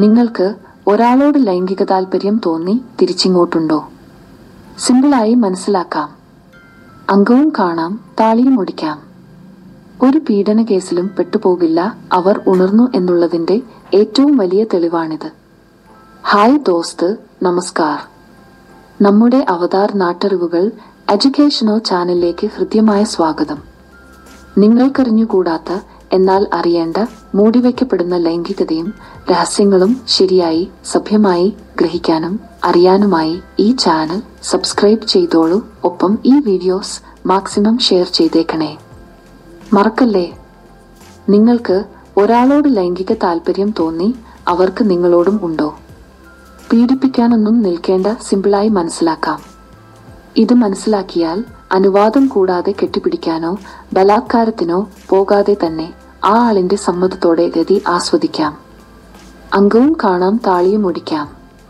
നിങ്ങൾക്ക് ഒരാളോട് ലൈംഗിക താല്പര്യം തോന്നി തിരിച്ചിങ്ങോട്ടുണ്ടോ സിമ്പിളായി മനസ്സിലാക്കാം അംഗവും കാണാം താളിയും ഒടിക്കാം ഒരു പീഡന കേസിലും പെട്ടുപോകില്ല അവർ ഉണർന്നു എന്നുള്ളതിന്റെ ഏറ്റവും വലിയ തെളിവാണിത് ഹായ് ദോസ്ത് നമസ്കാർ നമ്മുടെ അവതാർ നാട്ടറിവുകൾ എഡ്യൂക്കേഷനോ ചാനലിലേക്ക് ഹൃദ്യമായ സ്വാഗതം നിങ്ങൾക്കറിഞ്ഞുകൂടാത്ത എന്നാൽ അറിയേണ്ട മൂടിവെക്കപ്പെടുന്ന ലൈംഗികതയും രഹസ്യങ്ങളും ശരിയായി സഭ്യമായി ഗ്രഹിക്കാനും അറിയാനുമായി ഈ ചാനൽ സബ്സ്ക്രൈബ് ചെയ്തോളൂ ഒപ്പം ഈ വീഡിയോസ് മാക്സിമം ഷെയർ ചെയ്തേക്കണേ മറക്കല്ലേ നിങ്ങൾക്ക് ഒരാളോട് ലൈംഗിക താല്പര്യം തോന്നി അവർക്ക് നിങ്ങളോടും ഉണ്ടോ പീഡിപ്പിക്കാനൊന്നും നിൽക്കേണ്ട സിമ്പിളായി മനസ്സിലാക്കാം ഇത് മനസ്സിലാക്കിയാൽ അനുവാദം കൂടാതെ കെട്ടിപ്പിടിക്കാനോ ബലാത്കാരത്തിനോ പോകാതെ തന്നെ ആ ആളിന്റെ സമ്മതത്തോടെ ഗതി ആസ്വദിക്കാം അംഗവും കാണാം താളിയും ഒടിക്കാം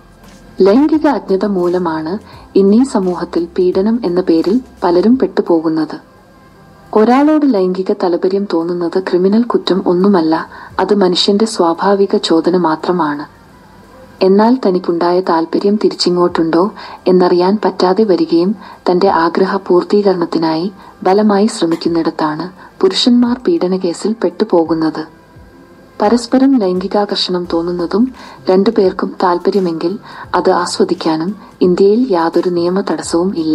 ലൈംഗിക അജ്ഞത മൂലമാണ് ഇന്നീ സമൂഹത്തിൽ പീഡനം എന്ന പേരിൽ പലരും പെട്ടുപോകുന്നത് ഒരാളോട് ലൈംഗിക താല്പര്യം തോന്നുന്നത് ക്രിമിനൽ കുറ്റം ഒന്നുമല്ല അത് മനുഷ്യന്റെ സ്വാഭാവിക ചോദന മാത്രമാണ് എന്നാൽ തനിക്കുണ്ടായ താല്പര്യം തിരിച്ചിങ്ങോട്ടുണ്ടോ എന്നറിയാൻ പറ്റാതെ വരികയും തന്റെ ആഗ്രഹ പൂർത്തീകരണത്തിനായി ബലമായി ശ്രമിക്കുന്നിടത്താണ് പുരുഷന്മാർ പീഡനകേസിൽ പെട്ടുപോകുന്നത് പരസ്പരം ലൈംഗികാകർഷണം തോന്നുന്നതും രണ്ടുപേർക്കും താല്പര്യമെങ്കിൽ അത് ആസ്വദിക്കാനും ഇന്ത്യയിൽ യാതൊരു നിയമ തടസ്സവും ഇല്ല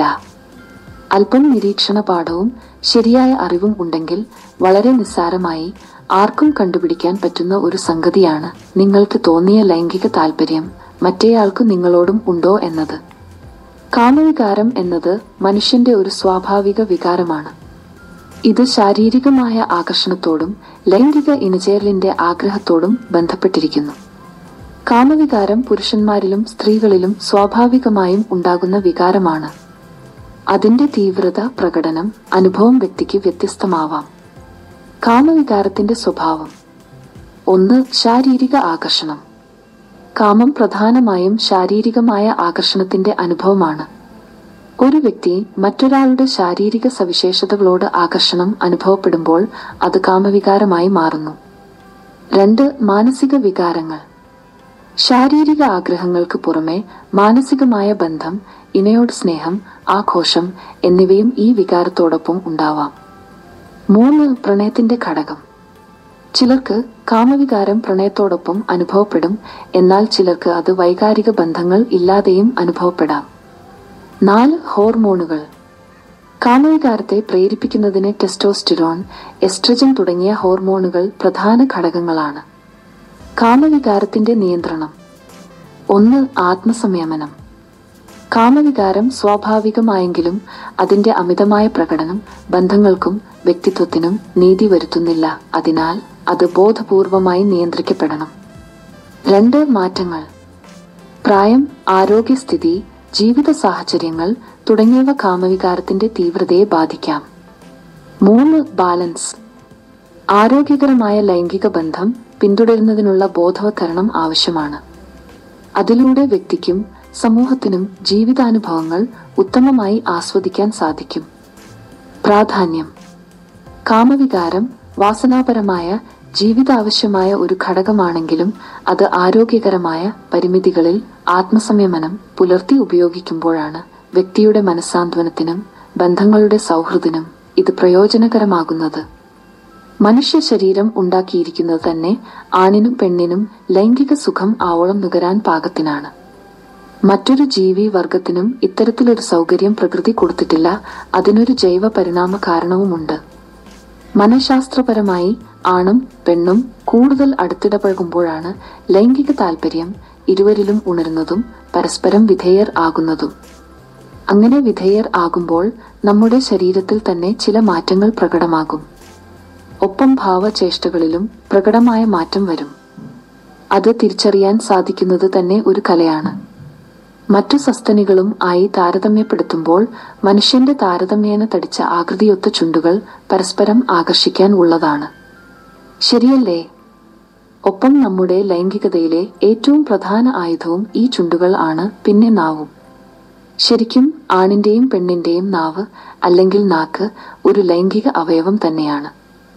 അല്പം നിരീക്ഷണ പാഠവും ശരിയായ അറിവും ഉണ്ടെങ്കിൽ വളരെ നിസ്സാരമായി ആർക്കും കണ്ടുപിടിക്കാൻ പറ്റുന്ന ഒരു സംഗതിയാണ് നിങ്ങൾക്ക് തോന്നിയ ലൈംഗിക താല്പര്യം മറ്റേയാൾക്ക് നിങ്ങളോടും ഉണ്ടോ എന്നത് കാമവികാരം എന്നത് മനുഷ്യന്റെ ഒരു സ്വാഭാവിക വികാരമാണ് ഇത് ശാരീരികമായ ആകർഷണത്തോടും ലൈംഗിക ഇണചേരലിന്റെ ആഗ്രഹത്തോടും ബന്ധപ്പെട്ടിരിക്കുന്നു കാമവികാരം പുരുഷന്മാരിലും സ്ത്രീകളിലും സ്വാഭാവികമായും ഉണ്ടാകുന്ന വികാരമാണ് അതിന്റെ തീവ്രത പ്രകടനം അനുഭവം വ്യക്തിക്ക് വ്യത്യസ്തമാവാം കാമവികാരത്തിന്റെ സ്വഭാവം ഒന്ന് ശാരീരിക ആകർഷണം കാമം പ്രധാനമായും ശാരീരികമായ ആകർഷണത്തിന്റെ അനുഭവമാണ് ഒരു വ്യക്തി മറ്റൊരാളുടെ ശാരീരിക സവിശേഷതകളോട് ആകർഷണം അനുഭവപ്പെടുമ്പോൾ അത് കാമവികാരമായി മാറുന്നു രണ്ട് മാനസിക വികാരങ്ങൾ ശാരീരിക ആഗ്രഹങ്ങൾക്ക് പുറമെ മാനസികമായ ബന്ധം ഇണയോട് സ്നേഹം ആഘോഷം എന്നിവയും ഈ വികാരത്തോടൊപ്പം ഉണ്ടാവാം മൂന്ന് പ്രണയത്തിന്റെ ഘടകം ചിലർക്ക് കാമവികാരം പ്രണയത്തോടൊപ്പം അനുഭവപ്പെടും എന്നാൽ ചിലർക്ക് അത് വൈകാരിക ബന്ധങ്ങൾ ഇല്ലാതെയും അനുഭവപ്പെടാം നാല് ഹോർമോണുകൾ കാമവികാരത്തെ പ്രേരിപ്പിക്കുന്നതിന് ടെസ്റ്റോസ്റ്റിറോൺ എസ്ട്രജൻ തുടങ്ങിയ ഹോർമോണുകൾ പ്രധാന ഘടകങ്ങളാണ് കാമവികാരത്തിന്റെ നിയന്ത്രണം ഒന്ന് ആത്മസംയമനം കാമവികാരം സ്വാഭാവികമായെങ്കിലും അതിന്റെ അമിതമായ പ്രകടനം ബന്ധങ്ങൾക്കും വ്യക്തിത്വത്തിനും നീതി വരുത്തുന്നില്ല അതിനാൽ അത് ബോധപൂർവമായി നിയന്ത്രിക്കപ്പെടണം രണ്ട് മാറ്റങ്ങൾ പ്രായം ആരോഗ്യസ്ഥിതി ജീവിത സാഹചര്യങ്ങൾ തുടങ്ങിയവ കാമവികാരത്തിന്റെ തീവ്രതയെ ബാധിക്കാം മൂന്ന് ബാലൻസ് ആരോഗ്യകരമായ ലൈംഗിക ബന്ധം പിന്തുടരുന്നതിനുള്ള ബോധവൽക്കരണം ആവശ്യമാണ് അതിലൂടെ വ്യക്തിക്കും സമൂഹത്തിനും ജീവിതാനുഭവങ്ങൾ ഉത്തമമായി ആസ്വദിക്കാൻ സാധിക്കും പ്രാധാന്യം കാമവികാരം വാസനാപരമായ ജീവിതാവശ്യമായ ഒരു ഘടകമാണെങ്കിലും അത് ആരോഗ്യകരമായ പരിമിതികളിൽ ആത്മസംയമനം പുലർത്തി ഉപയോഗിക്കുമ്പോഴാണ് വ്യക്തിയുടെ മനസ്സാന്ത്വനത്തിനും ബന്ധങ്ങളുടെ സൗഹൃദത്തിനും ഇത് പ്രയോജനകരമാകുന്നത് മനുഷ്യ ശരീരം ഉണ്ടാക്കിയിരിക്കുന്നത് തന്നെ ആണിനും പെണ്ണിനും ലൈംഗിക സുഖം ആവോളം നുകരാൻ പാകത്തിനാണ് മറ്റൊരു ജീവി വർഗത്തിനും ഇത്തരത്തിലൊരു സൗകര്യം പ്രകൃതി കൊടുത്തിട്ടില്ല അതിനൊരു ജൈവ പരിണാമ കാരണവുമുണ്ട് മനഃശാസ്ത്രപരമായി ആണും പെണ്ണും കൂടുതൽ അടുത്തിടപഴകുമ്പോഴാണ് ലൈംഗിക താല്പര്യം ഇരുവരിലും ഉണരുന്നതും പരസ്പരം വിധേയർ ആകുന്നതും അങ്ങനെ വിധേയർ ആകുമ്പോൾ നമ്മുടെ ശരീരത്തിൽ തന്നെ ചില മാറ്റങ്ങൾ പ്രകടമാകും ഒപ്പം ഭാവചേഷ്ടകളിലും പ്രകടമായ മാറ്റം വരും അത് തിരിച്ചറിയാൻ സാധിക്കുന്നത് തന്നെ ഒരു കലയാണ് മറ്റു സസ്തനികളും ആയി താരതമ്യപ്പെടുത്തുമ്പോൾ മനുഷ്യന്റെ താരതമ്യേന തടിച്ച ആകൃതിയൊത്ത ചുണ്ടുകൾ പരസ്പരം ആകർഷിക്കാൻ ഉള്ളതാണ് ശരിയല്ലേ ഒപ്പം നമ്മുടെ ലൈംഗികതയിലെ ഏറ്റവും പ്രധാന ആയുധവും ഈ ചുണ്ടുകൾ ആണ് പിന്നെ നാവും ശരിക്കും ആണിന്റെയും പെണ്ണിന്റെയും നാവ് അല്ലെങ്കിൽ നാക്ക് ഒരു ലൈംഗിക അവയവം തന്നെയാണ്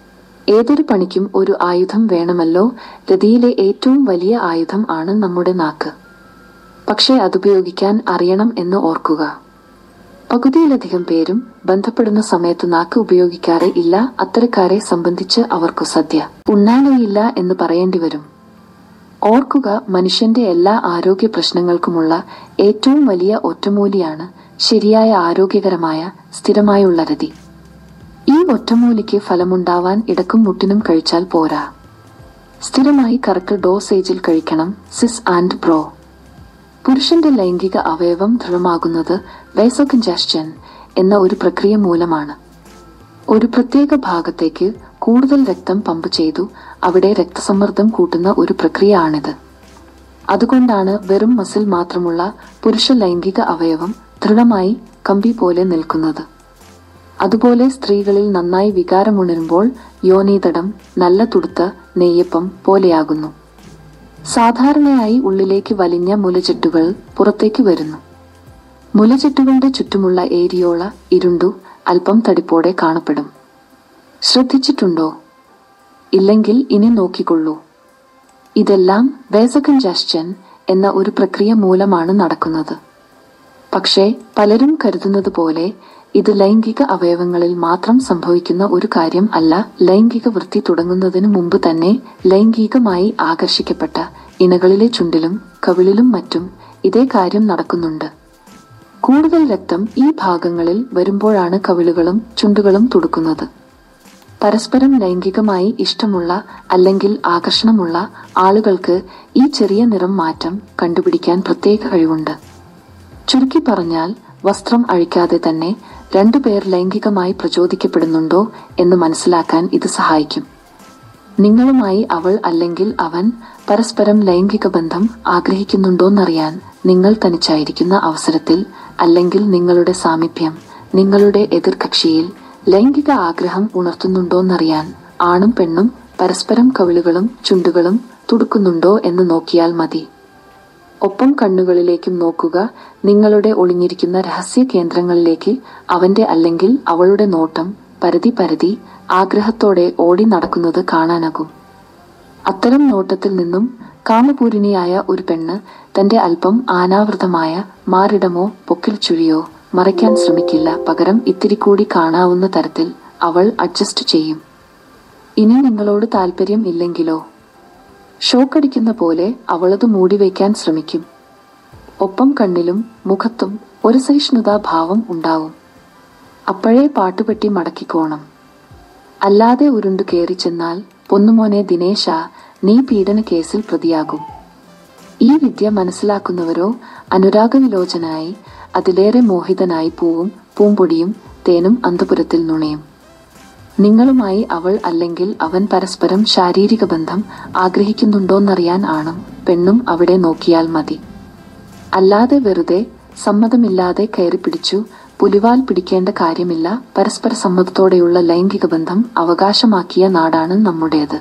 ഏതൊരു പണിക്കും ഒരു ആയുധം വേണമല്ലോ രതിയിലെ ഏറ്റവും വലിയ ആയുധം ആണ് നമ്മുടെ നാക്ക് പക്ഷേ അതുപയോഗിക്കാൻ അറിയണം എന്ന് ഓർക്കുക പകുതിയിലധികം പേരും ബന്ധപ്പെടുന്ന സമയത്ത് നാക്ക് ഉപയോഗിക്കാറേ ഇല്ല അത്തരക്കാരെ സംബന്ധിച്ച് അവർക്കു സദ്യ ഉണ്ണാനേയില്ല എന്ന് പറയേണ്ടി വരും ഓർക്കുക മനുഷ്യന്റെ എല്ലാ ആരോഗ്യ പ്രശ്നങ്ങൾക്കുമുള്ള ഏറ്റവും വലിയ ഒറ്റമൂലിയാണ് ശരിയായ ആരോഗ്യകരമായ സ്ഥിരമായുള്ള രതി ഈ ഒറ്റമൂലിക്ക് ഫലമുണ്ടാവാൻ ഇടക്കും മുട്ടിനും കഴിച്ചാൽ പോരാ സ്ഥിരമായി കറക്റ്റ് ഡോസേജിൽ കഴിക്കണം സിസ് ആൻഡ് ബ്രോ പുരുഷന്റെ ലൈംഗിക അവയവം ദൃഢമാകുന്നത് വൈസോകഞ്ചാസ്റ്റൻ എന്ന ഒരു പ്രക്രിയ മൂലമാണ് ഒരു പ്രത്യേക ഭാഗത്തേക്ക് കൂടുതൽ രക്തം പമ്പ് ചെയ്തു അവിടെ രക്തസമ്മർദ്ദം കൂട്ടുന്ന ഒരു പ്രക്രിയ ആണിത് അതുകൊണ്ടാണ് വെറും മസിൽ മാത്രമുള്ള പുരുഷ ലൈംഗിക അവയവം ദൃഢമായി കമ്പി പോലെ നിൽക്കുന്നത് അതുപോലെ സ്ത്രീകളിൽ നന്നായി വികാരമുണരുമ്പോൾ യോനീതടം നല്ല തുടുത്ത നെയ്യപ്പം പോലെയാകുന്നു സാധാരണയായി ഉള്ളിലേക്ക് വലിഞ്ഞ മുലചെട്ടുകൾ പുറത്തേക്ക് വരുന്നു മുലചെട്ടുകളുടെ ചുറ്റുമുള്ള ഏരിയോള ഇരുണ്ടു അല്പം തടിപ്പോടെ കാണപ്പെടും ശ്രദ്ധിച്ചിട്ടുണ്ടോ ഇല്ലെങ്കിൽ ഇനി നോക്കിക്കൊള്ളൂ ഇതെല്ലാം വേസകഞ്ചാസ്റ്റൻ എന്ന ഒരു പ്രക്രിയ മൂലമാണ് നടക്കുന്നത് പക്ഷേ പലരും കരുതുന്നത് പോലെ ഇത് ലൈംഗിക അവയവങ്ങളിൽ മാത്രം സംഭവിക്കുന്ന ഒരു കാര്യം അല്ല ലൈംഗിക വൃത്തി തുടങ്ങുന്നതിന് മുമ്പ് തന്നെ ലൈംഗികമായി ആകർഷിക്കപ്പെട്ട ഇണകളിലെ ചുണ്ടിലും കവിളിലും മറ്റും ഇതേ കാര്യം നടക്കുന്നുണ്ട് കൂടുതൽ രക്തം ഈ ഭാഗങ്ങളിൽ വരുമ്പോഴാണ് കവിളുകളും ചുണ്ടുകളും തുടുക്കുന്നത് പരസ്പരം ലൈംഗികമായി ഇഷ്ടമുള്ള അല്ലെങ്കിൽ ആകർഷണമുള്ള ആളുകൾക്ക് ഈ ചെറിയ നിറം മാറ്റം കണ്ടുപിടിക്കാൻ പ്രത്യേക കഴിവുണ്ട് ചുരുക്കി പറഞ്ഞാൽ വസ്ത്രം അഴിക്കാതെ തന്നെ രണ്ടുപേർ ലൈംഗികമായി പ്രചോദിക്കപ്പെടുന്നുണ്ടോ എന്ന് മനസ്സിലാക്കാൻ ഇത് സഹായിക്കും നിങ്ങളുമായി അവൾ അല്ലെങ്കിൽ അവൻ പരസ്പരം ലൈംഗിക ബന്ധം ആഗ്രഹിക്കുന്നുണ്ടോന്നറിയാൻ നിങ്ങൾ തനിച്ചായിരിക്കുന്ന അവസരത്തിൽ അല്ലെങ്കിൽ നിങ്ങളുടെ സാമീപ്യം നിങ്ങളുടെ എതിർകക്ഷിയിൽ ലൈംഗിക ആഗ്രഹം ഉണർത്തുന്നുണ്ടോന്നറിയാൻ ആണും പെണ്ണും പരസ്പരം കവിളുകളും ചുണ്ടുകളും തുടുക്കുന്നുണ്ടോ എന്ന് നോക്കിയാൽ മതി ഒപ്പം കണ്ണുകളിലേക്കും നോക്കുക നിങ്ങളുടെ ഒളിഞ്ഞിരിക്കുന്ന രഹസ്യ കേന്ദ്രങ്ങളിലേക്ക് അവന്റെ അല്ലെങ്കിൽ അവളുടെ നോട്ടം പരതി പരതി ആഗ്രഹത്തോടെ ഓടി നടക്കുന്നത് കാണാനാകും അത്തരം നോട്ടത്തിൽ നിന്നും കാമപൂരിണിയായ ഒരു പെണ്ണ് തന്റെ അല്പം ആനാവൃതമായ മാറിടമോ പൊക്കിൽ ചുഴിയോ മറയ്ക്കാൻ ശ്രമിക്കില്ല പകരം ഇത്തിരി കൂടി കാണാവുന്ന തരത്തിൽ അവൾ അഡ്ജസ്റ്റ് ചെയ്യും ഇനി നിങ്ങളോട് താല്പര്യം ഇല്ലെങ്കിലോ ഷോക്കടിക്കുന്ന പോലെ അവളത് മൂടിവെക്കാൻ ശ്രമിക്കും ഒപ്പം കണ്ണിലും മുഖത്തും ഒരു സഹിഷ്ണുതാ ഭാവം ഉണ്ടാവും അപ്പോഴേ പാട്ടുപെട്ടി മടക്കിക്കോണം അല്ലാതെ ഉരുണ്ടു കയറി ചെന്നാൽ പൊന്നുമോനെ ദിനേശ നീ പീഡന കേസിൽ പ്രതിയാകും ഈ വിദ്യ മനസ്സിലാക്കുന്നവരോ അനുരാഗവിലോചനായി അതിലേറെ മോഹിതനായി പൂവും പൂമ്പൊടിയും തേനും അന്തപുരത്തിൽ നുണയും നിങ്ങളുമായി അവൾ അല്ലെങ്കിൽ അവൻ പരസ്പരം ശാരീരിക ബന്ധം ആഗ്രഹിക്കുന്നുണ്ടോന്നറിയാൻ ആണും പെണ്ണും അവിടെ നോക്കിയാൽ മതി അല്ലാതെ വെറുതെ സമ്മതമില്ലാതെ കയറി പിടിച്ചു പുലിവാൽ പിടിക്കേണ്ട കാര്യമില്ല പരസ്പര സമ്മതത്തോടെയുള്ള ലൈംഗിക ബന്ധം അവകാശമാക്കിയ നാടാണ് നമ്മുടേത്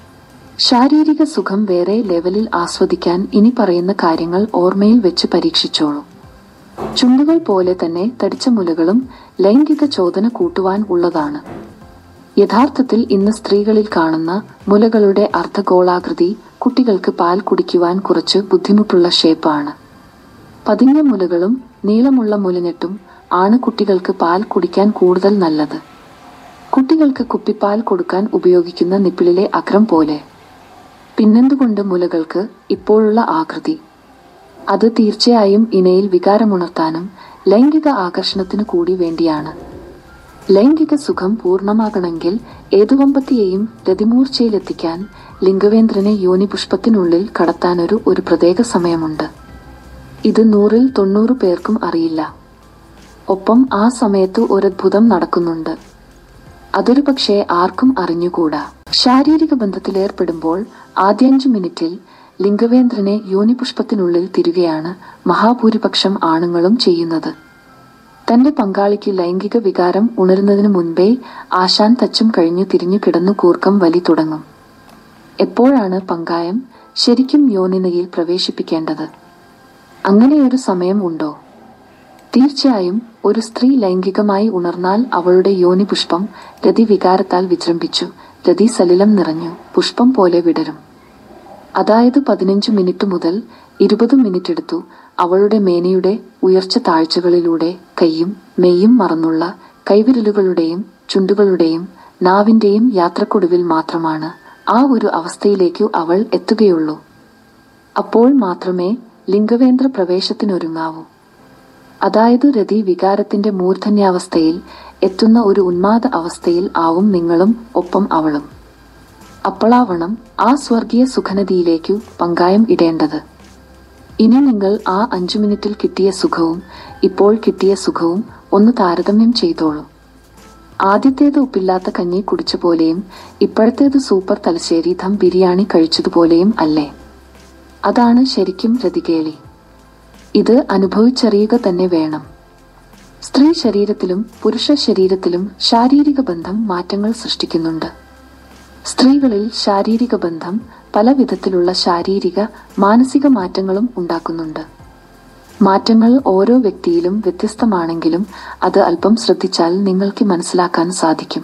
ശാരീരിക സുഖം വേറെ ലെവലിൽ ആസ്വദിക്കാൻ ഇനി പറയുന്ന കാര്യങ്ങൾ ഓർമ്മയിൽ വെച്ച് പരീക്ഷിച്ചോളൂ ചുണ്ടുകൾ പോലെ തന്നെ തടിച്ച മുലകളും ലൈംഗിക ചോദന കൂട്ടുവാൻ ഉള്ളതാണ് യഥാർത്ഥത്തിൽ ഇന്ന് സ്ത്രീകളിൽ കാണുന്ന മുലകളുടെ അർദ്ധഗോളാകൃതി കുട്ടികൾക്ക് പാൽ കുടിക്കുവാൻ കുറച്ച് ബുദ്ധിമുട്ടുള്ള ഷേപ്പാണ് പതിഞ്ഞ മുലകളും നീളമുള്ള മുലഞ്ഞെട്ടും ആണ് കുട്ടികൾക്ക് പാൽ കുടിക്കാൻ കൂടുതൽ നല്ലത് കുട്ടികൾക്ക് കുപ്പിപ്പാൽ കൊടുക്കാൻ ഉപയോഗിക്കുന്ന നിപ്പിളിലെ അഗ്രം പോലെ പിന്നെന്തുകൊണ്ട് മുലകൾക്ക് ഇപ്പോഴുള്ള ആകൃതി അത് തീർച്ചയായും ഇണയിൽ വികാരമുണർത്താനും ലൈംഗിക ആകർഷണത്തിനു കൂടി വേണ്ടിയാണ് ലൈംഗിക സുഖം പൂർണ്ണമാകണമെങ്കിൽ ഏതുവമ്പത്തിയെയും രതിമൂർച്ചയിലെത്തിക്കാൻ ലിംഗവേന്ദ്രനെ യോനിപുഷ്പത്തിനുള്ളിൽ കടത്താനൊരു ഒരു പ്രത്യേക സമയമുണ്ട് ഇത് നൂറിൽ തൊണ്ണൂറ് പേർക്കും അറിയില്ല ഒപ്പം ആ സമയത്ത് ഒരത്ഭുതം നടക്കുന്നുണ്ട് അതൊരു പക്ഷേ ആർക്കും അറിഞ്ഞുകൂടാ ശാരീരിക ബന്ധത്തിലേർപ്പെടുമ്പോൾ ആദ്യഞ്ചു മിനിറ്റിൽ ലിംഗവേന്ദ്രനെ യോനിപുഷ്പത്തിനുള്ളിൽ തിരുകയാണ് മഹാഭൂരിപക്ഷം ആണുങ്ങളും ചെയ്യുന്നത് തന്റെ പങ്കാളിക്ക് ലൈംഗിക വികാരം ഉണരുന്നതിനു മുൻപേ ആശാൻ തച്ചും കഴിഞ്ഞു തിരിഞ്ഞു കിടന്നു കൂർക്കം വലി തുടങ്ങും എപ്പോഴാണ് പങ്കായം ശരിക്കും യോനിനയിൽ പ്രവേശിപ്പിക്കേണ്ടത് അങ്ങനെയൊരു സമയം ഉണ്ടോ തീർച്ചയായും ഒരു സ്ത്രീ ലൈംഗികമായി ഉണർന്നാൽ അവളുടെ യോനിപുഷ്പം രതിവികാരത്താൽ വിജൃംഭിച്ചു രതി സലിലം നിറഞ്ഞു പുഷ്പം പോലെ വിടരും അതായത് പതിനഞ്ച് മിനിറ്റ് മുതൽ ഇരുപത് മിനിറ്റ് എടുത്തു അവളുടെ മേനയുടെ ഉയർച്ച താഴ്ചകളിലൂടെ കൈയും മെയ്യും മറന്നുള്ള കൈവിരലുകളുടെയും ചുണ്ടുകളുടെയും നാവിന്റെയും യാത്രക്കൊടുവിൽ മാത്രമാണ് ആ ഒരു അവസ്ഥയിലേക്കു അവൾ എത്തുകയുള്ളൂ അപ്പോൾ മാത്രമേ ലിംഗവേന്ദ്ര പ്രവേശത്തിനൊരുങ്ങാവൂ അതായത് രതി വികാരത്തിന്റെ മൂർധന്യാവസ്ഥയിൽ എത്തുന്ന ഒരു ഉന്മാദ അവസ്ഥയിൽ ആവും നിങ്ങളും ഒപ്പം അവളും അപ്പോളാവണം ആ സ്വർഗീയ സുഖനദിയിലേക്കു പങ്കായം ഇടേണ്ടത് ഇനി നിങ്ങൾ ആ അഞ്ചു മിനിറ്റിൽ കിട്ടിയ സുഖവും ഇപ്പോൾ കിട്ടിയ സുഖവും ഒന്ന് താരതമ്യം ചെയ്തോളൂ ആദ്യത്തേത് ഉപ്പില്ലാത്ത കഞ്ഞി കുടിച്ച പോലെയും ഇപ്പോഴത്തേത് സൂപ്പർ തലശ്ശേരി ദം ബിരിയാണി കഴിച്ചതുപോലെയും അല്ലേ അതാണ് ശരിക്കും രതികേളി ഇത് അനുഭവിച്ചറിയുക തന്നെ വേണം സ്ത്രീ ശരീരത്തിലും പുരുഷ ശരീരത്തിലും ശാരീരിക ബന്ധം മാറ്റങ്ങൾ സൃഷ്ടിക്കുന്നുണ്ട് സ്ത്രീകളിൽ ശാരീരിക ബന്ധം പല വിധത്തിലുള്ള ശാരീരിക മാനസിക മാറ്റങ്ങളും ഉണ്ടാക്കുന്നുണ്ട് മാറ്റങ്ങൾ ഓരോ വ്യക്തിയിലും വ്യത്യസ്തമാണെങ്കിലും അത് അല്പം ശ്രദ്ധിച്ചാൽ നിങ്ങൾക്ക് മനസ്സിലാക്കാൻ സാധിക്കും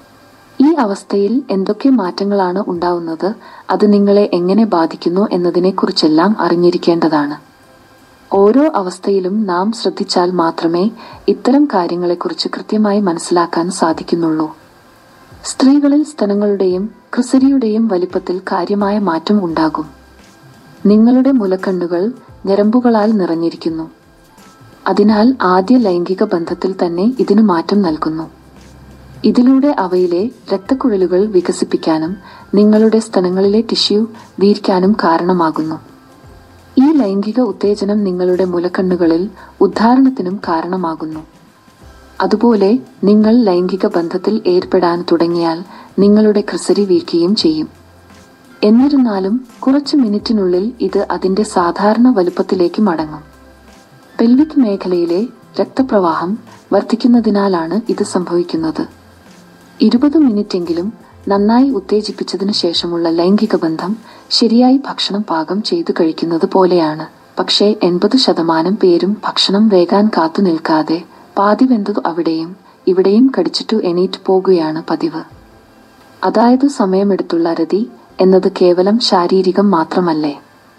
ഈ അവസ്ഥയിൽ എന്തൊക്കെ മാറ്റങ്ങളാണ് ഉണ്ടാവുന്നത് അത് നിങ്ങളെ എങ്ങനെ ബാധിക്കുന്നു എന്നതിനെക്കുറിച്ചെല്ലാം അറിഞ്ഞിരിക്കേണ്ടതാണ് ഓരോ അവസ്ഥയിലും നാം ശ്രദ്ധിച്ചാൽ മാത്രമേ ഇത്തരം കാര്യങ്ങളെക്കുറിച്ച് കൃത്യമായി മനസ്സിലാക്കാൻ സാധിക്കുന്നുള്ളൂ സ്ത്രീകളിൽ സ്തനങ്ങളുടെയും ക്രിസരിയുടെയും വലിപ്പത്തിൽ കാര്യമായ മാറ്റം ഉണ്ടാകും നിങ്ങളുടെ മുലക്കണ്ണുകൾ ഞരമ്പുകളാൽ നിറഞ്ഞിരിക്കുന്നു അതിനാൽ ആദ്യ ലൈംഗിക ബന്ധത്തിൽ തന്നെ ഇതിനു മാറ്റം നൽകുന്നു ഇതിലൂടെ അവയിലെ രക്തക്കുഴലുകൾ വികസിപ്പിക്കാനും നിങ്ങളുടെ സ്തനങ്ങളിലെ ടിഷ്യൂ വീർക്കാനും കാരണമാകുന്നു ഈ ലൈംഗിക ഉത്തേജനം നിങ്ങളുടെ മുലക്കണ്ണുകളിൽ ഉദ്ധാരണത്തിനും കാരണമാകുന്നു അതുപോലെ നിങ്ങൾ ലൈംഗിക ബന്ധത്തിൽ ഏർപ്പെടാൻ തുടങ്ങിയാൽ നിങ്ങളുടെ ക്രിസരി വീർക്കുകയും ചെയ്യും എന്നിരുന്നാലും കുറച്ച് മിനിറ്റിനുള്ളിൽ ഇത് അതിന്റെ സാധാരണ വലുപ്പത്തിലേക്ക് മടങ്ങും പെൽവിക് മേഖലയിലെ രക്തപ്രവാഹം വർദ്ധിക്കുന്നതിനാലാണ് ഇത് സംഭവിക്കുന്നത് ഇരുപത് മിനിറ്റെങ്കിലും നന്നായി ഉത്തേജിപ്പിച്ചതിനു ശേഷമുള്ള ലൈംഗിക ബന്ധം ശരിയായി ഭക്ഷണം പാകം ചെയ്തു കഴിക്കുന്നത് പോലെയാണ് പക്ഷേ എൺപത് ശതമാനം പേരും ഭക്ഷണം വേകാൻ കാത്തു നിൽക്കാതെ പാതി വെന്തതു അവിടെയും ഇവിടെയും കടിച്ചിട്ടു എണീറ്റ് പോകുകയാണ് പതിവ് അതായത് സമയമെടുത്തുള്ള രതി എന്നത് കേവലം ശാരീരികം മാത്രമല്ലേ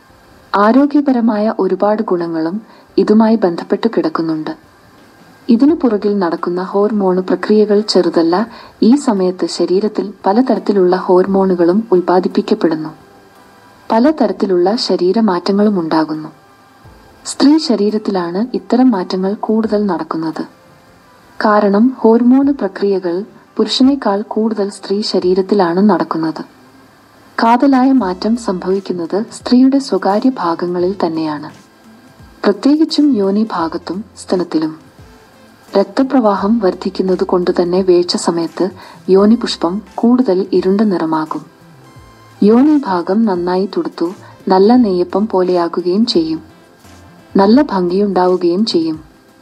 ആരോഗ്യപരമായ ഒരുപാട് ഗുണങ്ങളും ഇതുമായി ബന്ധപ്പെട്ട് കിടക്കുന്നുണ്ട് ഇതിനു പുറകിൽ നടക്കുന്ന ഹോർമോൺ പ്രക്രിയകൾ ചെറുതല്ല ഈ സമയത്ത് ശരീരത്തിൽ പലതരത്തിലുള്ള ഹോർമോണുകളും ഉൽപ്പാദിപ്പിക്കപ്പെടുന്നു പലതരത്തിലുള്ള ശരീരമാറ്റങ്ങളും ഉണ്ടാകുന്നു സ്ത്രീ ശരീരത്തിലാണ് ഇത്തരം മാറ്റങ്ങൾ കൂടുതൽ നടക്കുന്നത് കാരണം ഹോർമോൺ പ്രക്രിയകൾ പുരുഷനേക്കാൾ കൂടുതൽ സ്ത്രീ ശരീരത്തിലാണ് നടക്കുന്നത് കാതലായ മാറ്റം സംഭവിക്കുന്നത് സ്ത്രീയുടെ സ്വകാര്യ ഭാഗങ്ങളിൽ തന്നെയാണ് പ്രത്യേകിച്ചും യോനി ഭാഗത്തും സ്തനത്തിലും രക്തപ്രവാഹം വർദ്ധിക്കുന്നത് കൊണ്ടുതന്നെ വീഴ്ച സമയത്ത് യോനി പുഷ്പം കൂടുതൽ ഇരുണ്ട നിറമാകും യോനി ഭാഗം നന്നായി തുടുത്തു നല്ല നെയ്യപ്പം പോലെയാകുകയും ചെയ്യും നല്ല ഭംഗിയുണ്ടാവുകയും ചെയ്യും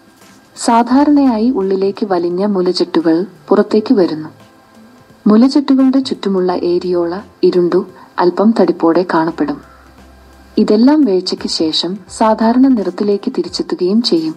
സാധാരണയായി ഉള്ളിലേക്ക് വലിഞ്ഞ മുലചെട്ടുകൾ പുറത്തേക്ക് വരുന്നു മുലചെട്ടുകളുടെ ചുറ്റുമുള്ള ഏരിയോള ഇരുണ്ടു അല്പം തടിപ്പോടെ കാണപ്പെടും ഇതെല്ലാം വീഴ്ചയ്ക്ക് ശേഷം സാധാരണ നിറത്തിലേക്ക് തിരിച്ചെത്തുകയും ചെയ്യും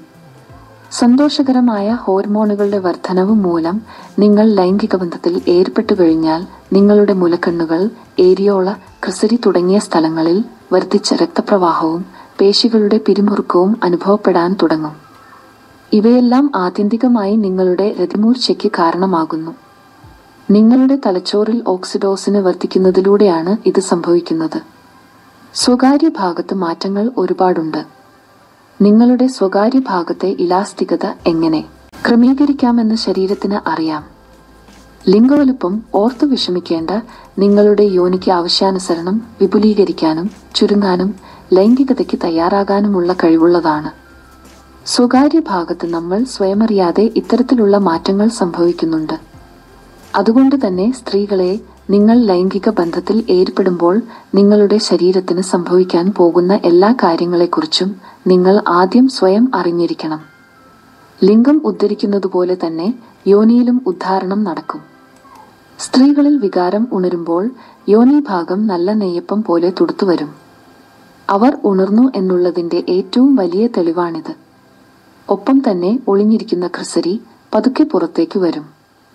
സന്തോഷകരമായ ഹോർമോണുകളുടെ വർധനവ് മൂലം നിങ്ങൾ ലൈംഗിക ബന്ധത്തിൽ ഏർപ്പെട്ടു കഴിഞ്ഞാൽ നിങ്ങളുടെ മുലക്കണ്ണുകൾ ഏരിയോള ക്രിസരി തുടങ്ങിയ സ്ഥലങ്ങളിൽ വർദ്ധിച്ച രക്തപ്രവാഹവും പേശികളുടെ പിരിമുറുക്കവും അനുഭവപ്പെടാൻ തുടങ്ങും ഇവയെല്ലാം ആത്യന്തികമായി നിങ്ങളുടെ രതിമൂർച്ചയ്ക്ക് കാരണമാകുന്നു നിങ്ങളുടെ തലച്ചോറിൽ ഓക്സിഡോസിന് വർദ്ധിക്കുന്നതിലൂടെയാണ് ഇത് സംഭവിക്കുന്നത് സ്വകാര്യ ഭാഗത്ത് മാറ്റങ്ങൾ ഒരുപാടുണ്ട് നിങ്ങളുടെ സ്വകാര്യ ഭാഗത്തെ ഇലാസ്തികത എങ്ങനെ ക്രമീകരിക്കാമെന്ന് ശരീരത്തിന് അറിയാം ലിംഗവലുപ്പം ഓർത്തു വിഷമിക്കേണ്ട നിങ്ങളുടെ യോനിക്ക് ആവശ്യാനുസരണം വിപുലീകരിക്കാനും ചുരുങ്ങാനും ലൈംഗികതയ്ക്ക് തയ്യാറാകാനുമുള്ള കഴിവുള്ളതാണ് സ്വകാര്യ ഭാഗത്ത് നമ്മൾ സ്വയമറിയാതെ ഇത്തരത്തിലുള്ള മാറ്റങ്ങൾ സംഭവിക്കുന്നുണ്ട് അതുകൊണ്ട് തന്നെ സ്ത്രീകളെ നിങ്ങൾ ലൈംഗിക ബന്ധത്തിൽ ഏർപ്പെടുമ്പോൾ നിങ്ങളുടെ ശരീരത്തിന് സംഭവിക്കാൻ പോകുന്ന എല്ലാ കാര്യങ്ങളെക്കുറിച്ചും നിങ്ങൾ ആദ്യം സ്വയം അറിഞ്ഞിരിക്കണം ലിംഗം ഉദ്ധരിക്കുന്നതുപോലെ തന്നെ യോനിയിലും ഉദ്ധാരണം നടക്കും സ്ത്രീകളിൽ വികാരം ഉണരുമ്പോൾ യോനി ഭാഗം നല്ല നെയ്യപ്പം പോലെ തുടുത്തുവരും അവർ ഉണർന്നു എന്നുള്ളതിന്റെ ഏറ്റവും വലിയ തെളിവാണിത് ഒപ്പം തന്നെ ഒളിഞ്ഞിരിക്കുന്ന ക്രിസരി പതുക്കെ പുറത്തേക്ക് വരും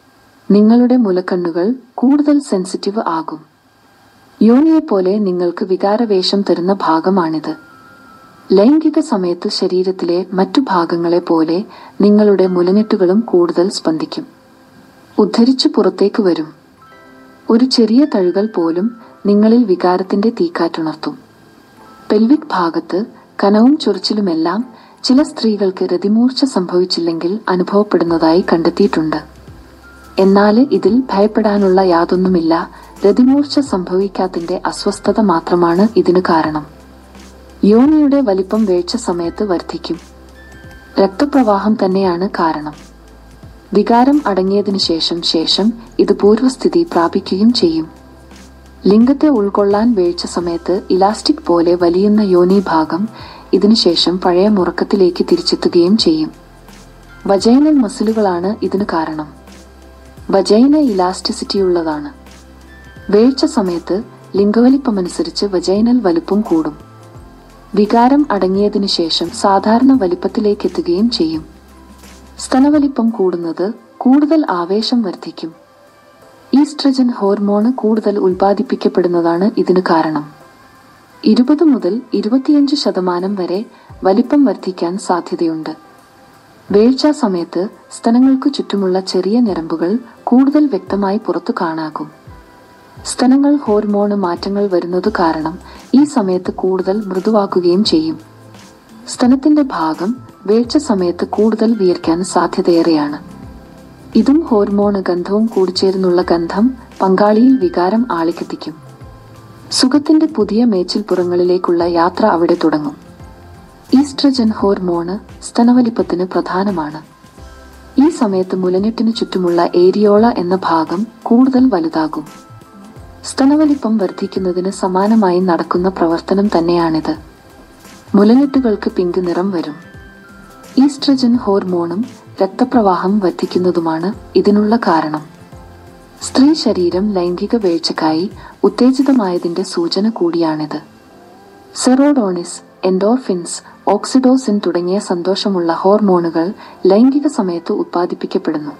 നിങ്ങളുടെ മുലക്കണ്ണുകൾ കൂടുതൽ സെൻസിറ്റീവ് ആകും യോനിയെപ്പോലെ നിങ്ങൾക്ക് വികാരവേഷം തരുന്ന ഭാഗമാണിത് ലൈംഗിക സമയത്ത് ശരീരത്തിലെ മറ്റു ഭാഗങ്ങളെ പോലെ നിങ്ങളുടെ മുലനെട്ടുകളും കൂടുതൽ സ്പന്ദിക്കും ഉദ്ധരിച്ചു പുറത്തേക്ക് വരും ഒരു ചെറിയ തഴുകൽ പോലും നിങ്ങളിൽ വികാരത്തിന്റെ തീക്കാറ്റുണർത്തും പെൽവിക് ഭാഗത്ത് കനവും ചൊറിച്ചിലുമെല്ലാം ചില സ്ത്രീകൾക്ക് രതിമൂർച്ച സംഭവിച്ചില്ലെങ്കിൽ അനുഭവപ്പെടുന്നതായി കണ്ടെത്തിയിട്ടുണ്ട് എന്നാൽ ഇതിൽ ഭയപ്പെടാനുള്ള യാതൊന്നുമില്ല രതിമൂർച്ച സംഭവിക്കാത്തതിന്റെ അസ്വസ്ഥത മാത്രമാണ് ഇതിന് കാരണം യോനിയുടെ വലിപ്പം വീഴ്ച സമയത്ത് വർദ്ധിക്കും രക്തപ്രവാഹം തന്നെയാണ് കാരണം വികാരം അടങ്ങിയതിനു ശേഷം ശേഷം ഇത് പൂർവ്വസ്ഥിതി പ്രാപിക്കുകയും ചെയ്യും ലിംഗത്തെ ഉൾക്കൊള്ളാൻ വീഴ്ച സമയത്ത് ഇലാസ്റ്റിക് പോലെ വലിയുന്ന യോനി ഭാഗം ഇതിനുശേഷം പഴയ മുറക്കത്തിലേക്ക് തിരിച്ചെത്തുകയും ചെയ്യും വജൈനൽ മസിലുകളാണ് ഇതിന് കാരണം വജൈന ഇലാസ്റ്റിസിറ്റി ഉള്ളതാണ് വീഴ്ച സമയത്ത് ലിംഗവലിപ്പമനുസരിച്ച് വജൈനൽ വലുപ്പം കൂടും വികാരം അടങ്ങിയതിനു ശേഷം സാധാരണ വലിപ്പത്തിലേക്ക് എത്തുകയും ചെയ്യും സ്തനവലിപ്പം കൂടുന്നത് കൂടുതൽ ആവേശം വർദ്ധിക്കും ഈസ്ട്രജൻ ഹോർമോണ് കൂടുതൽ ഉൽപ്പാദിപ്പിക്കപ്പെടുന്നതാണ് ഇതിന് കാരണം ഇരുപത് മുതൽ ഇരുപത്തിയഞ്ച് ശതമാനം വരെ വലിപ്പം വർദ്ധിക്കാൻ സാധ്യതയുണ്ട് വീഴ്ച സമയത്ത് സ്തനങ്ങൾക്ക് ചുറ്റുമുള്ള ചെറിയ ഞരമ്പുകൾ കൂടുതൽ വ്യക്തമായി പുറത്തു കാണാകും സ്തനങ്ങൾ ഹോർമോണ് മാറ്റങ്ങൾ വരുന്നത് കാരണം ഈ സമയത്ത് കൂടുതൽ മൃദുവാക്കുകയും ചെയ്യും സ്തനത്തിന്റെ ഭാഗം വീഴ്ച സമയത്ത് കൂടുതൽ വിയർക്കാൻ സാധ്യതയേറെയാണ് ഇതും ഹോർമോണ് ഗന്ധവും കൂടിച്ചേർന്നുള്ള ഗന്ധം പങ്കാളിയിൽ വികാരം ആളിക്കെത്തിക്കും സുഖത്തിന്റെ പുതിയ മേച്ചിൽപ്പുറങ്ങളിലേക്കുള്ള യാത്ര അവിടെ തുടങ്ങും ഈസ്ട്രജൻ ഹോർമോണ് സ്തനവലിപ്പത്തിന് പ്രധാനമാണ് ഈ സമയത്ത് മുലനെട്ടിനു ചുറ്റുമുള്ള ഏരിയോള എന്ന ഭാഗം കൂടുതൽ വലുതാകും സ്തനവലിപ്പം വർദ്ധിക്കുന്നതിന് സമാനമായി നടക്കുന്ന പ്രവർത്തനം തന്നെയാണിത് മുലനെട്ടുകൾക്ക് പിങ്ക് നിറം വരും ഈസ്ട്രജൻ ഹോർമോണും രക്തപ്രവാഹം വർദ്ധിക്കുന്നതുമാണ് ഇതിനുള്ള കാരണം സ്ത്രീ ശരീരം ലൈംഗിക വീഴ്ചക്കായി ഉത്തേജിതമായതിന്റെ സൂചന കൂടിയാണിത് സെറോഡോണിസ് എൻഡോർഫിൻസ് ഓക്സിഡോസിൻ തുടങ്ങിയ സന്തോഷമുള്ള ഹോർമോണുകൾ ലൈംഗിക സമയത്ത് ഉത്പാദിപ്പിക്കപ്പെടുന്നു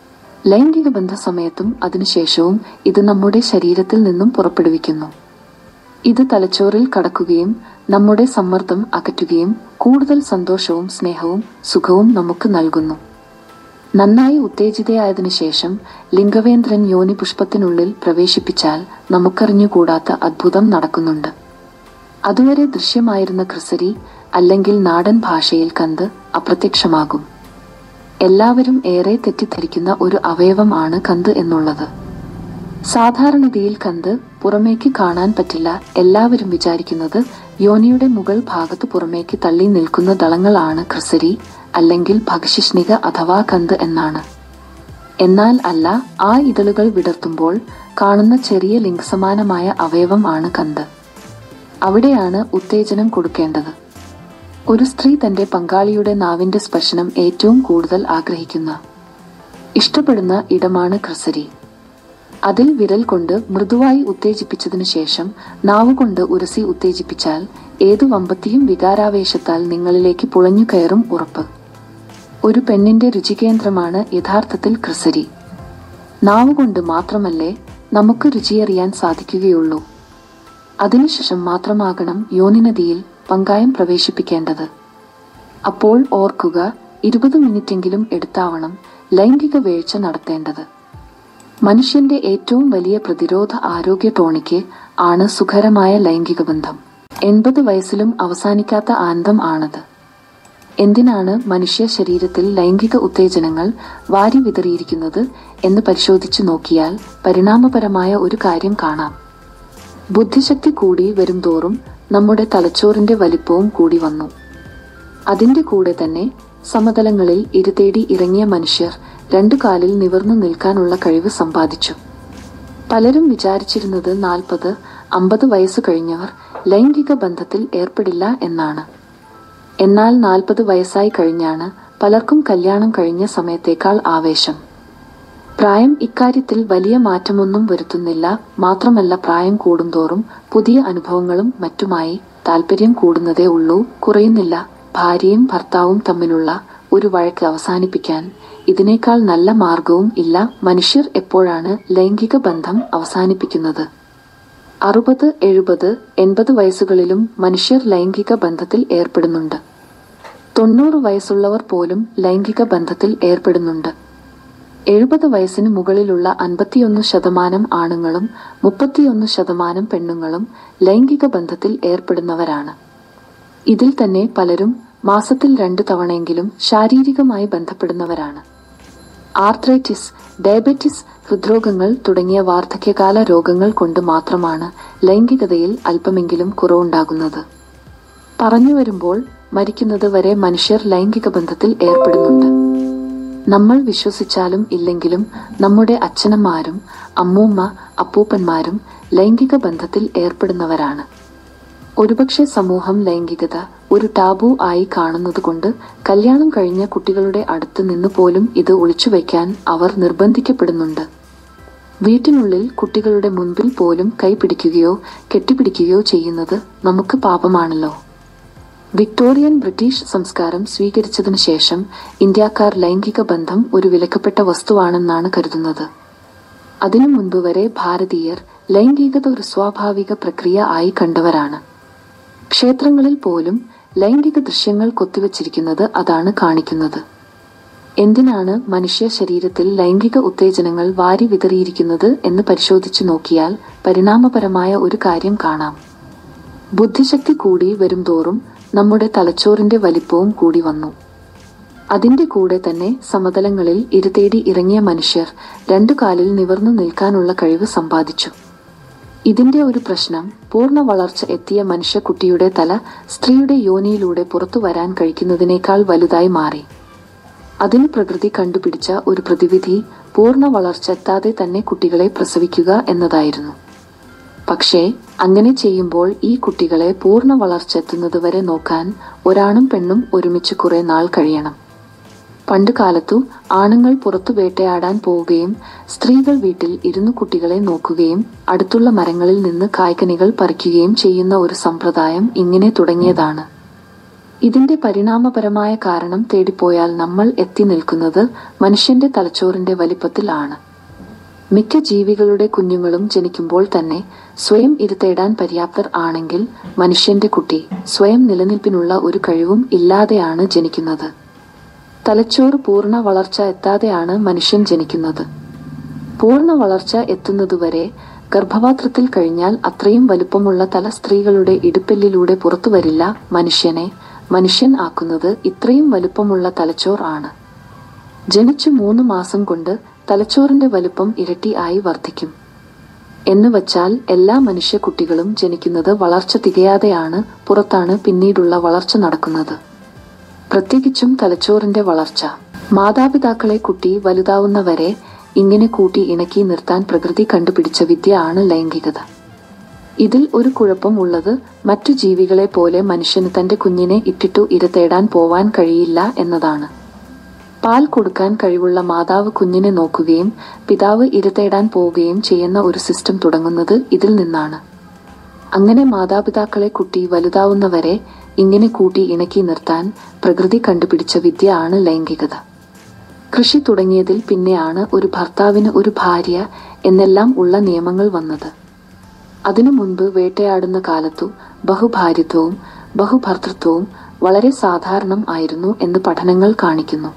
ലൈംഗിക ബന്ധ സമയത്തും അതിനുശേഷവും ഇത് നമ്മുടെ ശരീരത്തിൽ നിന്നും പുറപ്പെടുവിക്കുന്നു ഇത് തലച്ചോറിൽ കടക്കുകയും നമ്മുടെ സമ്മർദ്ദം അകറ്റുകയും കൂടുതൽ സന്തോഷവും സ്നേഹവും സുഖവും നമുക്ക് നൽകുന്നു നന്നായി ഉത്തേജിതയായതിനു ശേഷം ലിംഗവേന്ദ്രൻ യോനി പുഷ്പത്തിനുള്ളിൽ പ്രവേശിപ്പിച്ചാൽ നമുക്കറിഞ്ഞുകൂടാത്ത അത്ഭുതം നടക്കുന്നുണ്ട് അതുവരെ ദൃശ്യമായിരുന്ന ക്രിസരി അല്ലെങ്കിൽ നാടൻ ഭാഷയിൽ കന്ത് അപ്രത്യക്ഷമാകും എല്ലാവരും ഏറെ തെറ്റിദ്ധരിക്കുന്ന ഒരു അവയവം ആണ് കന്ത് എന്നുള്ളത് സാധാരണഗതിയിൽ കന്ത് പുറമേക്ക് കാണാൻ പറ്റില്ല എല്ലാവരും വിചാരിക്കുന്നത് യോനിയുടെ മുകൾ ഭാഗത്ത് പുറമേക്ക് തള്ളി നിൽക്കുന്ന ദളങ്ങളാണ് ക്രിസരി അല്ലെങ്കിൽ ഭക്ഷ്യഷ്ണിക അഥവാ കന്ത് എന്നാണ് എന്നാൽ അല്ല ആ ഇതളുകൾ വിടർത്തുമ്പോൾ കാണുന്ന ചെറിയ ലിംഗസമാനമായ അവയവം ആണ് കന്ത് അവിടെയാണ് ഉത്തേജനം കൊടുക്കേണ്ടത് ഒരു സ്ത്രീ തന്റെ പങ്കാളിയുടെ നാവിന്റെ സ്പർശനം ഏറ്റവും കൂടുതൽ ആഗ്രഹിക്കുന്ന ഇഷ്ടപ്പെടുന്ന ഇടമാണ് ക്രിസരി അതിൽ വിരൽ കൊണ്ട് മൃദുവായി ഉത്തേജിപ്പിച്ചതിനു ശേഷം നാവുകൊണ്ട് ഉരസി ഉത്തേജിപ്പിച്ചാൽ ഏതു വമ്പത്തിയും വികാരാവേശത്താൽ നിങ്ങളിലേക്ക് പുളഞ്ഞു കയറും ഉറപ്പ് ഒരു പെണ്ണിന്റെ രുചികേന്ദ്രമാണ് യഥാർത്ഥത്തിൽ ക്രിസരി നാവുകൊണ്ട് മാത്രമല്ലേ നമുക്ക് രുചിയറിയാൻ സാധിക്കുകയുള്ളൂ അതിനുശേഷം മാത്രമാകണം യോനിനദിയിൽ പങ്കായം പ്രവേശിപ്പിക്കേണ്ടത് അപ്പോൾ ഓർക്കുക ഇരുപത് മിനിറ്റെങ്കിലും എടുത്താവണം ലൈംഗിക വീഴ്ച നടത്തേണ്ടത് മനുഷ്യന്റെ ഏറ്റവും വലിയ പ്രതിരോധ ആരോഗ്യ ടോണിക്ക് ആണ് സുഖകരമായ ലൈംഗിക ബന്ധം എൺപത് വയസ്സിലും അവസാനിക്കാത്ത ആനന്ദം ആണത് എന്തിനാണ് മനുഷ്യ ശരീരത്തിൽ ലൈംഗിക ഉത്തേജനങ്ങൾ വാരി വിതറിയിരിക്കുന്നത് എന്ന് പരിശോധിച്ചു നോക്കിയാൽ പരിണാമപരമായ ഒരു കാര്യം കാണാം ബുദ്ധിശക്തി കൂടി വരുംതോറും നമ്മുടെ തലച്ചോറിന്റെ വലിപ്പവും കൂടി വന്നു അതിന്റെ കൂടെ തന്നെ സമതലങ്ങളിൽ ഇരുതേടി ഇറങ്ങിയ മനുഷ്യർ രണ്ടു കാലിൽ നിവർന്നു നിൽക്കാനുള്ള കഴിവ് സമ്പാദിച്ചു പലരും വിചാരിച്ചിരുന്നത് നാൽപ്പത് അമ്പത് വയസ്സു കഴിഞ്ഞവർ ലൈംഗിക ബന്ധത്തിൽ ഏർപ്പെടില്ല എന്നാണ് എന്നാൽ നാൽപ്പത് വയസ്സായി കഴിഞ്ഞാണ് പലർക്കും കല്യാണം കഴിഞ്ഞ സമയത്തേക്കാൾ ആവേശം പ്രായം ഇക്കാര്യത്തിൽ വലിയ മാറ്റമൊന്നും വരുത്തുന്നില്ല മാത്രമല്ല പ്രായം കൂടുന്തോറും പുതിയ അനുഭവങ്ങളും മറ്റുമായി താല്പര്യം കൂടുന്നതേ ഉള്ളൂ കുറയുന്നില്ല ഭാര്യയും ഭർത്താവും തമ്മിലുള്ള ഒരു വഴക്ക് അവസാനിപ്പിക്കാൻ ഇതിനേക്കാൾ നല്ല മാർഗവും ഇല്ല മനുഷ്യർ എപ്പോഴാണ് ലൈംഗിക ബന്ധം അവസാനിപ്പിക്കുന്നത് അറുപത് എഴുപത് എൺപത് വയസ്സുകളിലും മനുഷ്യർ ലൈംഗിക ബന്ധത്തിൽ ഏർപ്പെടുന്നുണ്ട് തൊണ്ണൂറ് വയസ്സുള്ളവർ പോലും ലൈംഗിക ബന്ധത്തിൽ ഏർപ്പെടുന്നുണ്ട് എഴുപത് വയസ്സിന് മുകളിലുള്ള അൻപത്തിയൊന്ന് ശതമാനം ആണുങ്ങളും മുപ്പത്തിയൊന്ന് ശതമാനം പെണ്ണുങ്ങളും ലൈംഗിക ബന്ധത്തിൽ ഏർപ്പെടുന്നവരാണ് ഇതിൽ തന്നെ പലരും മാസത്തിൽ രണ്ടു തവണയെങ്കിലും ശാരീരികമായി ബന്ധപ്പെടുന്നവരാണ് ആർത്രൈറ്റിസ് ഡയബറ്റിസ് ഹൃദ്രോഗങ്ങൾ തുടങ്ങിയ വാർദ്ധക്യകാല രോഗങ്ങൾ കൊണ്ട് മാത്രമാണ് ലൈംഗികതയിൽ അല്പമെങ്കിലും കുറവുണ്ടാകുന്നത് പറഞ്ഞു വരുമ്പോൾ മരിക്കുന്നത് വരെ മനുഷ്യർ ലൈംഗിക ബന്ധത്തിൽ ഏർപ്പെടുന്നുണ്ട് നമ്മൾ വിശ്വസിച്ചാലും ഇല്ലെങ്കിലും നമ്മുടെ അച്ഛനമ്മമാരും അമ്മൂമ്മ അപ്പൂപ്പന്മാരും ലൈംഗിക ബന്ധത്തിൽ ഏർപ്പെടുന്നവരാണ് ഒരുപക്ഷെ സമൂഹം ലൈംഗികത ഒരു ടാബു ആയി കാണുന്നതുകൊണ്ട് കല്യാണം കഴിഞ്ഞ കുട്ടികളുടെ അടുത്ത് നിന്ന് പോലും ഇത് ഒളിച്ചുവെക്കാൻ അവർ നിർബന്ധിക്കപ്പെടുന്നുണ്ട് വീട്ടിനുള്ളിൽ കുട്ടികളുടെ മുൻപിൽ പോലും കൈപിടിക്കുകയോ കെട്ടിപ്പിടിക്കുകയോ ചെയ്യുന്നത് നമുക്ക് പാപമാണല്ലോ വിക്ടോറിയൻ ബ്രിട്ടീഷ് സംസ്കാരം സ്വീകരിച്ചതിനു ശേഷം ഇന്ത്യക്കാർ ലൈംഗിക ബന്ധം ഒരു വിലക്കപ്പെട്ട വസ്തുവാണെന്നാണ് കരുതുന്നത് അതിനു മുൻപ് വരെ ഭാരതീയർ ലൈംഗികത ഒരു സ്വാഭാവിക പ്രക്രിയ ആയി കണ്ടവരാണ് ക്ഷേത്രങ്ങളിൽ പോലും ലൈംഗിക ദൃശ്യങ്ങൾ കൊത്തിവച്ചിരിക്കുന്നത് അതാണ് കാണിക്കുന്നത് എന്തിനാണ് മനുഷ്യ ശരീരത്തിൽ ലൈംഗിക ഉത്തേജനങ്ങൾ വാരി വിതറിയിരിക്കുന്നത് എന്ന് പരിശോധിച്ചു നോക്കിയാൽ പരിണാമപരമായ ഒരു കാര്യം കാണാം ബുദ്ധിശക്തി കൂടി വരുംതോറും നമ്മുടെ തലച്ചോറിന്റെ വലിപ്പവും കൂടി വന്നു അതിന്റെ കൂടെ തന്നെ സമതലങ്ങളിൽ ഇരുതേടി ഇറങ്ങിയ മനുഷ്യർ രണ്ടു കാലിൽ നിവർന്നു നിൽക്കാനുള്ള കഴിവ് സമ്പാദിച്ചു ഇതിന്റെ ഒരു പ്രശ്നം പൂർണ്ണ വളർച്ച എത്തിയ മനുഷ്യക്കുട്ടിയുടെ തല സ്ത്രീയുടെ യോനിയിലൂടെ പുറത്തു വരാൻ കഴിക്കുന്നതിനേക്കാൾ വലുതായി മാറി അതിന് പ്രകൃതി കണ്ടുപിടിച്ച ഒരു പ്രതിവിധി പൂർണ്ണ വളർച്ച എത്താതെ തന്നെ കുട്ടികളെ പ്രസവിക്കുക എന്നതായിരുന്നു പക്ഷേ അങ്ങനെ ചെയ്യുമ്പോൾ ഈ കുട്ടികളെ പൂർണ്ണ വളർച്ച എത്തുന്നതുവരെ നോക്കാൻ ഒരാണും പെണ്ണും ഒരുമിച്ച് കുറെ നാൾ കഴിയണം പണ്ട് കാലത്തു ആണുങ്ങൾ പുറത്തു വേട്ടയാടാൻ പോവുകയും സ്ത്രീകൾ വീട്ടിൽ ഇരുന്നു കുട്ടികളെ നോക്കുകയും അടുത്തുള്ള മരങ്ങളിൽ നിന്ന് കായ്കനികൾ പറിക്കുകയും ചെയ്യുന്ന ഒരു സമ്പ്രദായം ഇങ്ങനെ തുടങ്ങിയതാണ് ഇതിന്റെ പരിണാമപരമായ കാരണം തേടിപ്പോയാൽ നമ്മൾ എത്തി നിൽക്കുന്നത് മനുഷ്യന്റെ തലച്ചോറിന്റെ വലിപ്പത്തിൽ ആണ് മിക്ക ജീവികളുടെ കുഞ്ഞുങ്ങളും ജനിക്കുമ്പോൾ തന്നെ സ്വയം ഇരുത്തേടാൻ പര്യാപ്തർ ആണെങ്കിൽ മനുഷ്യന്റെ കുട്ടി സ്വയം നിലനിൽപ്പിനുള്ള ഒരു കഴിവും ഇല്ലാതെയാണ് ജനിക്കുന്നത് തലച്ചോറ് പൂർണ്ണ വളർച്ച എത്താതെയാണ് മനുഷ്യൻ ജനിക്കുന്നത് പൂർണ്ണ വളർച്ച എത്തുന്നതുവരെ ഗർഭപാത്രത്തിൽ കഴിഞ്ഞാൽ അത്രയും വലുപ്പമുള്ള തല സ്ത്രീകളുടെ ഇടുപ്പെല്ലിലൂടെ പുറത്തു വരില്ല മനുഷ്യനെ മനുഷ്യൻ ആക്കുന്നത് ഇത്രയും വലുപ്പമുള്ള തലച്ചോർ ആണ് ജനിച്ചു മൂന്ന് മാസം കൊണ്ട് തലച്ചോറിന്റെ വലുപ്പം ഇരട്ടി ആയി വർദ്ധിക്കും എന്ന് വച്ചാൽ എല്ലാ മനുഷ്യ കുട്ടികളും ജനിക്കുന്നത് വളർച്ച തികയാതെയാണ് പുറത്താണ് പിന്നീടുള്ള വളർച്ച നടക്കുന്നത് പ്രത്യേകിച്ചും തലച്ചോറിന്റെ വളർച്ച മാതാപിതാക്കളെ കുട്ടി വലുതാവുന്നവരെ ഇങ്ങനെ കൂട്ടി ഇണക്കി നിർത്താൻ പ്രകൃതി കണ്ടുപിടിച്ച വിദ്യ ആണ് ലൈംഗികത ഇതിൽ ഒരു കുഴപ്പം ഉള്ളത് മറ്റു ജീവികളെ പോലെ മനുഷ്യന് തന്റെ കുഞ്ഞിനെ ഇട്ടിട്ടു ഇരതേടാൻ പോവാൻ കഴിയില്ല എന്നതാണ് പാൽ കൊടുക്കാൻ കഴിവുള്ള മാതാവ് കുഞ്ഞിനെ നോക്കുകയും പിതാവ് ഇരതേടാൻ പോവുകയും ചെയ്യുന്ന ഒരു സിസ്റ്റം തുടങ്ങുന്നത് ഇതിൽ നിന്നാണ് അങ്ങനെ മാതാപിതാക്കളെ കുട്ടി വലുതാവുന്നവരെ ഇങ്ങനെ കൂട്ടി ഇണക്കി നിർത്താൻ പ്രകൃതി കണ്ടുപിടിച്ച വിദ്യ ആണ് ലൈംഗികത കൃഷി തുടങ്ങിയതിൽ പിന്നെയാണ് ഒരു ഭർത്താവിന് ഒരു ഭാര്യ എന്നെല്ലാം ഉള്ള നിയമങ്ങൾ വന്നത് അതിനു മുൻപ് വേട്ടയാടുന്ന കാലത്തു ബഹുഭാര്യത്വവും ബഹുഭർത്തൃത്വവും വളരെ സാധാരണം ആയിരുന്നു എന്ന് പഠനങ്ങൾ കാണിക്കുന്നു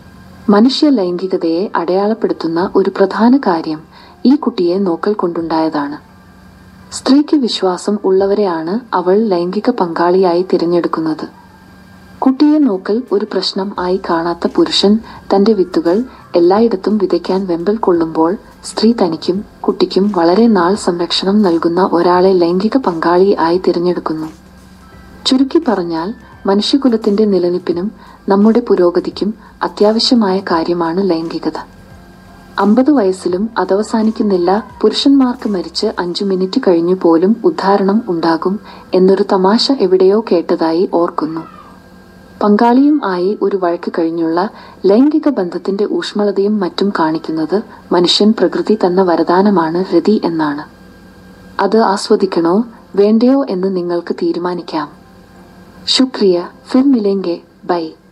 മനുഷ്യ ലൈംഗികതയെ അടയാളപ്പെടുത്തുന്ന ഒരു പ്രധാന കാര്യം ഈ കുട്ടിയെ നോക്കൽ കൊണ്ടുണ്ടായതാണ് സ്ത്രീക്ക് വിശ്വാസം ഉള്ളവരെയാണ് അവൾ ലൈംഗിക പങ്കാളിയായി തിരഞ്ഞെടുക്കുന്നത് കുട്ടിയെ നോക്കൽ ഒരു പ്രശ്നം ആയി കാണാത്ത പുരുഷൻ തന്റെ വിത്തുകൾ എല്ലായിടത്തും വിതയ്ക്കാൻ വെമ്പൽ കൊള്ളുമ്പോൾ സ്ത്രീ തനിക്കും കുട്ടിക്കും വളരെ നാൾ സംരക്ഷണം നൽകുന്ന ഒരാളെ ലൈംഗിക പങ്കാളി ആയി തിരഞ്ഞെടുക്കുന്നു ചുരുക്കി പറഞ്ഞാൽ മനുഷ്യകുലത്തിന്റെ നിലനിൽപ്പിനും നമ്മുടെ പുരോഗതിക്കും അത്യാവശ്യമായ കാര്യമാണ് ലൈംഗികത അമ്പത് വയസ്സിലും അതവസാനിക്കുന്നില്ല പുരുഷന്മാർക്ക് മരിച്ച് അഞ്ചു മിനിറ്റ് കഴിഞ്ഞു പോലും ഉദ്ധാരണം ഉണ്ടാകും എന്നൊരു തമാശ എവിടെയോ കേട്ടതായി ഓർക്കുന്നു പങ്കാളിയും ആയി ഒരു വഴക്ക് കഴിഞ്ഞുള്ള ലൈംഗിക ബന്ധത്തിന്റെ ഊഷ്മളതയും മറ്റും കാണിക്കുന്നത് മനുഷ്യൻ പ്രകൃതി തന്ന വരദാനമാണ് രതി എന്നാണ് അത് ആസ്വദിക്കണോ വേണ്ടയോ എന്ന് നിങ്ങൾക്ക് തീരുമാനിക്കാം ശുക്രിയ ഫിർ മിലേങ്കെ ബൈ